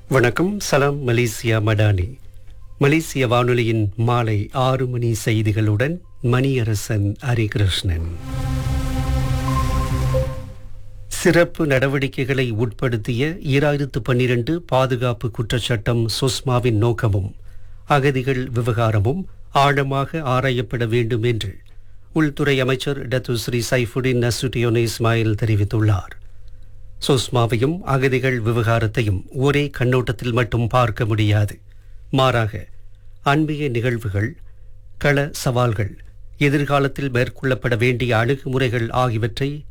வணக்கம் சலாம் மலேசியா மடானி மலேசிய வானொலியின் மாலை ஆறு மணி செய்திகளுடன் மணியரசன் ஹரிகிருஷ்ணன் சிறப்பு நடவடிக்கைகளை உட்படுத்திய ஈராயிரத்து பன்னிரண்டு பாதுகாப்பு குற்றச்சட்டம் சுஸ்மாவின் நோக்கமும் அகதிகள் விவகாரமும் ஆழமாக ஆராயப்பட வேண்டும் என்று உள்துறை அமைச்சர் Dato Sri Saifuddin Nasution Ismail தெரிவித்துள்ளார் சுஸ்மாவையும் அகதிகள் விவகாரத்தையும் ஒரே கண்ணோட்டத்தில் மட்டும் பார்க்க முடியாது மாறாக அன்பிய நிகழ்வுகள் கள சவால்கள் எதிர்காலத்தில் மேற்கொள்ளப்பட வேண்டிய அணுகுமுறைகள் ஆகியவற்றை